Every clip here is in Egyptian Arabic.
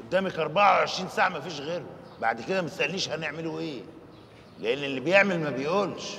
قدامك 24 ساعه مفيش غيره بعد كده ما تسالنيش هنعمله ايه لان اللي بيعمل ما بيقولش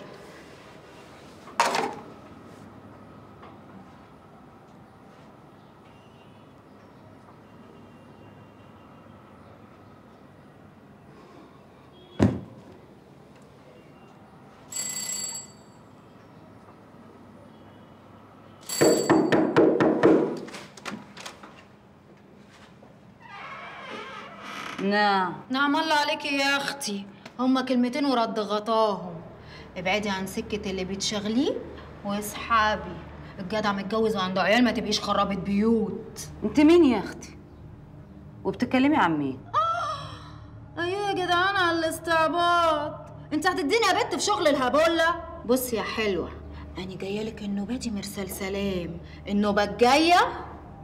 نعم نعم الله عليكي يا اختي هما كلمتين ورد غطاهم ابعدي عن سكة اللي بتشغليه واسحابي الجدع متجوز وعنده عيال ما تبقيش خرابة بيوت انت مين يا اختي وبتتكلمي عن مين ايوه يا جدعان على الاستعباط انت هتديني يا بت في شغل الهبولة بصي يا حلوة انا جايه لك النوبة دي مرسال سلام النوبة الجاية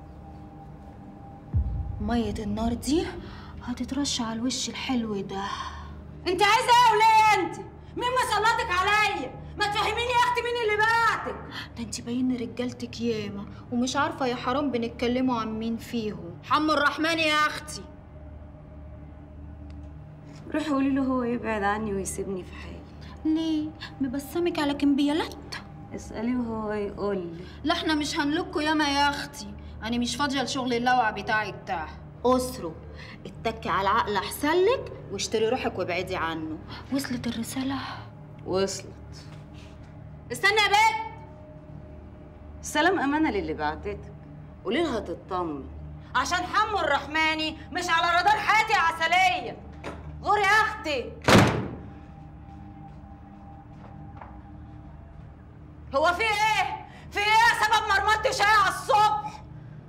مية النار دي هتترش على الوش الحلو ده انت عايزه ايه وليه انت مين مسلطك عليا ما تفهميني يا اختي مين اللي بعتك ده انت باين رجالتك ياما ومش عارفه يا حرام بنتكلموا عن مين فيهم حمو الرحمن يا اختي روحي قولي له هو يبعد عني ويسيبني في حالي ليه مبسمك على كمبيالات اساليه وهو يقول لي لا احنا مش هنلكوا ياما يا اختي انا مش فاضيه لشغل اللوع بتاعك ده اسره اتكي على العقل احسن لك واشتري روحك وابعدي عنه وصلت الرساله وصلت استنى يا بنت السلام امانه للي بعتتك قولي لها تطمن عشان حمو الرحماني مش على رادار حياتي يا عسليه غور يا اختي هو في ايه في ايه سبب مرمطتي شاي على الصبح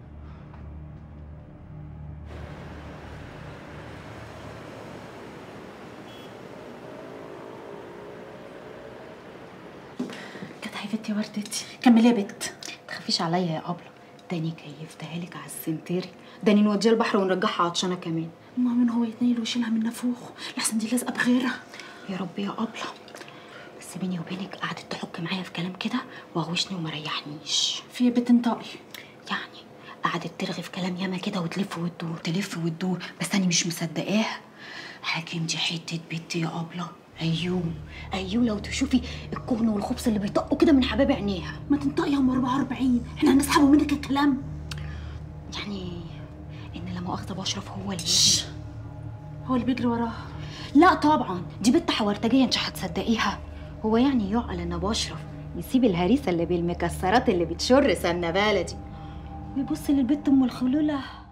كانت حبيبتي يا وردتي كملي يا بت تخافيش عليا يا ابله داني كيفتها لك على السنتيري داني نوديها البحر ونرجعها عطشانه كمان ما من هو يتنيل ويشيلها من نافوخ لحسن دي لازقه بغيرها يا رب يا ابله بس بيني وبينك قعدت تحك معايا في كلام كده وغوشني وما ريحنيش في يا بت انطقي يعني قعدت ترغي في كلام ياما كده وتلف وتدور تلف وتدور بس انا مش مصدقاها حاكم دي حته بنت يا ابله ايوه ايوه لو تشوفي الكهن والخبز اللي بيطقوا كده من حباب عينيها ما تنطقي يا ام 44 احنا هنسحبه منك الكلام يعني ان لا مؤاخذه بشرف هو اللي هو اللي بيجري وراها لا طبعا دي بنت حورتجيه انت هتصدقيها هو يعني يعقل ان بشرف يسيب الهريسه اللي بالمكسرات اللي بتشر سنه بلدي ويبص للبت ام الخلوله